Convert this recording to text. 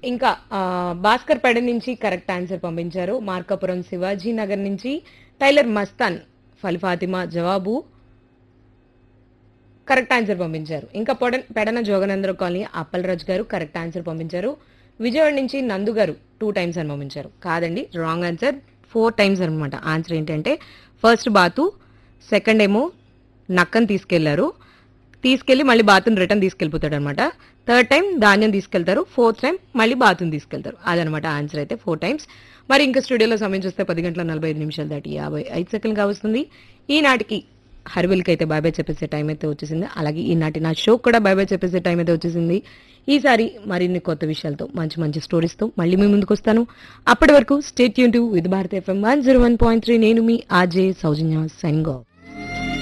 ఇంకా ఆ, భాస్కర్ పెడ నుంచి కరెక్ట్ ఆన్సర్ పంపించారు మార్కాపురం శివాజీ నగర్ నుంచి టైలర్ మస్తాన్ ఫల్ ఫాతిమా జవాబు కరెక్ట్ ఆన్సర్ పంపించారు ఇంకా పొడ పెడన జోగనంద్ర కాలనీ అప్పలరాజు గారు కరెక్ట్ ఆన్సర్ పంపించారు విజయవాడ నుంచి నందు గారు టూ టైమ్స్ అని పంపించారు కాదండి రాంగ్ ఆన్సర్ ఫోర్ టైమ్స్ అనమాట ఆన్సర్ ఏంటంటే ఫస్ట్ బాతు సెకండ్ ఏమో నక్కని తీసుకెళ్లారు తీసుకెళ్లి మళ్ళీ బాతుని రిటర్న్ తీసుకెళ్ళిపోతాడు అనమాట థర్డ్ టైం ధాన్యం తీసుకెళ్తారు ఫోర్త్ టైం మళ్ళీ బాతుని తీసుకెళ్తారు అదనమాట ఆన్సర్ అయితే ఫోర్ టైమ్స్ మరి ఇంకా స్టూడియోలో సమయం చూస్తే పది గంటల నలభై ఐదు నిమిషాలు దాటి యాభై ఐదు సెకండ్లు కావస్తుంది ఈనాటికి హర్విల్కి అయితే బాయ్ బాయ్ చెప్పేసే టైం అయితే వచ్చేసింది అలాగే ఈనాటి నా షో కూడా బాయ్ బాయ్ చెప్పేసే టైం అయితే వచ్చేసింది ఈసారి మరిన్ని కొత్త విషయాలతో మంచి మంచి స్టోరీస్తో మళ్ళీ మీ ముందుకు వస్తాను అప్పటి వరకు స్టేట్ యూన్ to with Bharat FM one zero one point three నేను మీ ఆర్జే సౌజన్య సైనింగ్ ఆఫ్